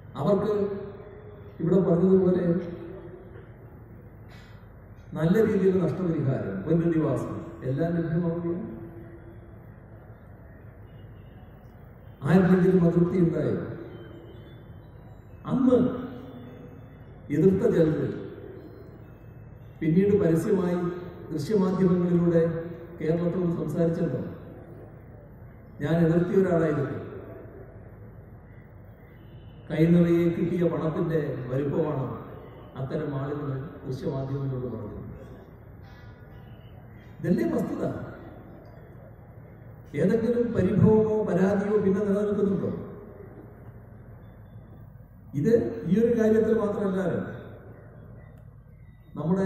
അവർക്ക് ഇവിടെ പറഞ്ഞതുപോലെ നല്ല രീതിയിൽ നഷ്ടപരിഹാരം പുനരധിവാസം എല്ലാം ലഭ്യമാവുകയാണ് ആരിലെങ്കിലും അതൃപ്തി ഉണ്ടായോ അന്ന് എതിർത്ത ചിലർ പിന്നീട് പരസ്യമായി ദൃശ്യമാധ്യമങ്ങളിലൂടെ കേരളത്തോട് സംസാരിച്ചല്ലോ ഞാൻ എതിർത്തിയ ഒരാളായിരുന്നു കൈനിറയെ കിട്ടിയ പണത്തിന്റെ വലുപ്പമാണ് അത്തരം ആളുകൾ ദൃശ്യമാധ്യമങ്ങളോട് പറഞ്ഞത് ഇതല്ലേ വസ്തുത ഏതെങ്കിലും പരിഭവമോ പരാതിയോ പിന്നെ നിലനിൽക്കുന്നുണ്ടോ ഇത് ഈ ഒരു കാര്യത്തിൽ മാത്രമല്ല നമ്മുടെ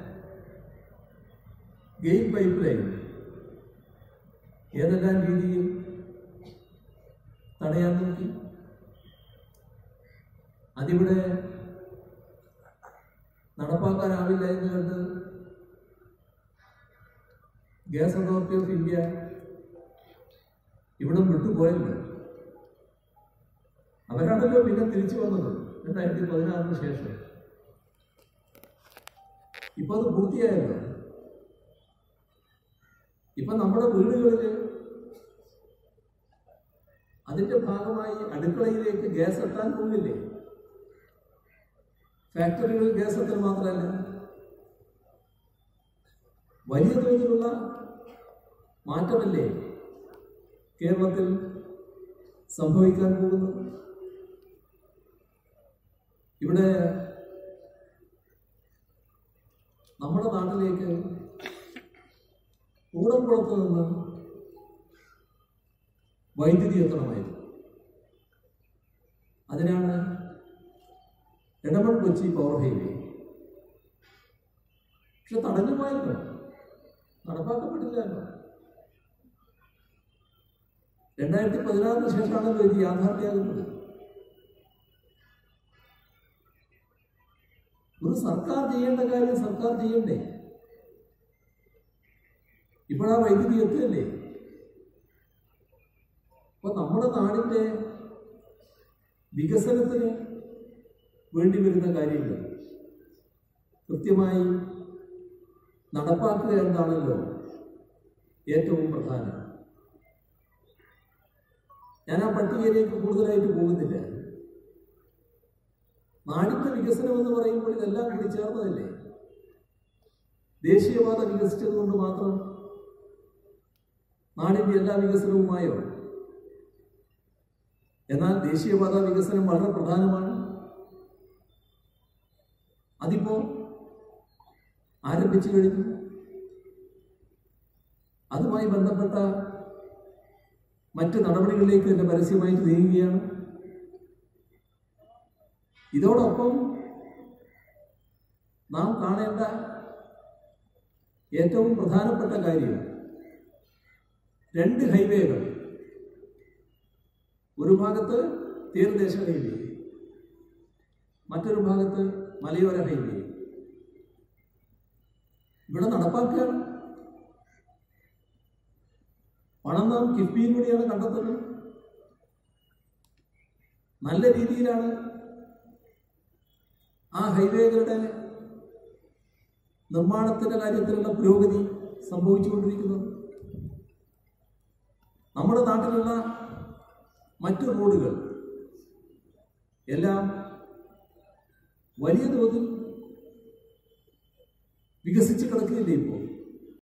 ഗെയിം പൈപ്പ് ലൈൻ ഏതെല്ലാം രീതിയിൽ തടയാൻ നോക്കി അതിവിടെ നടപ്പാക്കാനാവില്ല എന്ന് കണ്ട് ഗ്യാസ് അതോറിറ്റി ഓഫ് ഇന്ത്യ ഇവിടം വിട്ടുപോയല്ലോ അവരാണല്ലോ പിന്നെ തിരിച്ചു വന്നത് രണ്ടായിരത്തി പതിനാറിന് ശേഷം ഇപ്പൊ അത് പൂർത്തിയായല്ലോ ഇപ്പൊ നമ്മുടെ വീടുകളിൽ അതിന്റെ ഭാഗമായി അടുക്കളയിലേക്ക് ഗ്യാസ് എത്താൻ പോകുന്നില്ലേ ഫാക്ടറികളിൽ ഗ്യാസ് എത്തൽ മാത്രമല്ല വലിയ തോതിലുള്ള മാറ്റമല്ലേ കേരളത്തിൽ സംഭവിക്കാൻ പോകുന്നത് ഇവിടെ നമ്മുടെ നാട്ടിലേക്ക് കൂടംകുളത്ത് നിന്ന് വൈദ്യുതി എത്തണമായിരുന്നു അതിനാണ് ഇടമൺ കൊച്ചി പവർ ഹൈവേ പക്ഷെ തടഞ്ഞുമായല്ലോ നടപ്പാക്കപ്പെട്ടില്ലല്ലോ രണ്ടായിരത്തി പതിനാറിന് ശേഷമാണല്ലോ ഇത് യാഥാർത്ഥ്യമാകുന്നത് ഒരു സർക്കാർ ചെയ്യേണ്ട കാര്യം സർക്കാർ ചെയ്യണ്ടേ ഇപ്പോഴാ വൈദ്യുതി എത്തുകയല്ലേ അപ്പൊ നമ്മുടെ നാടിന്റെ വികസനത്തിന് വേണ്ടി വരുന്ന കാര്യങ്ങൾ കൃത്യമായി നടപ്പാക്കുക എന്നാണല്ലോ ഏറ്റവും പ്രധാനം ഞാൻ ആ പട്ടികയിലേക്ക് കൂടുതലായിട്ട് പോകുന്നില്ല നാടിന്റെ വികസനം എന്ന് പറയുമ്പോൾ ഇതെല്ലാം കൂടി ചേർന്നതല്ലേ ദേശീയപാത വികസിച്ചത് കൊണ്ട് മാത്രം നാടിന്റെ എല്ലാ വികസനവുമായോ എന്നാൽ ദേശീയപാത വികസനം വളരെ പ്രധാനമാണ് അതിപ്പോ ആരംഭിച്ചു കഴിഞ്ഞു അതുമായി ബന്ധപ്പെട്ട മറ്റ് നടപടികളിലേക്ക് തന്നെ പരസ്യമായിട്ട് നീങ്ങുകയാണ് ഇതോടൊപ്പം നാം കാണേണ്ട ഏറ്റവും പ്രധാനപ്പെട്ട കാര്യം രണ്ട് ഹൈവേകൾ ഒരു ഭാഗത്ത് തീരദേശ ഹൈവേ മറ്റൊരു ഭാഗത്ത് മലയോര ഹൈവേ ഇവിടെ നടപ്പാക്കുകയാണ് പണം നാം കിഫ്ബിയിലൂടെയാണ് കണ്ടെത്തുന്നത് നല്ല രീതിയിലാണ് ആ ഹൈവേകളുടെ നിർമ്മാണത്തിന്റെ കാര്യത്തിലുള്ള പുരോഗതി സംഭവിച്ചുകൊണ്ടിരിക്കുന്നത് നമ്മുടെ നാട്ടിലുള്ള മറ്റു റോഡുകൾ എല്ലാം വലിയ തോതിൽ വികസിച്ച് കിടക്കുകയില്ലേ ഇപ്പോൾ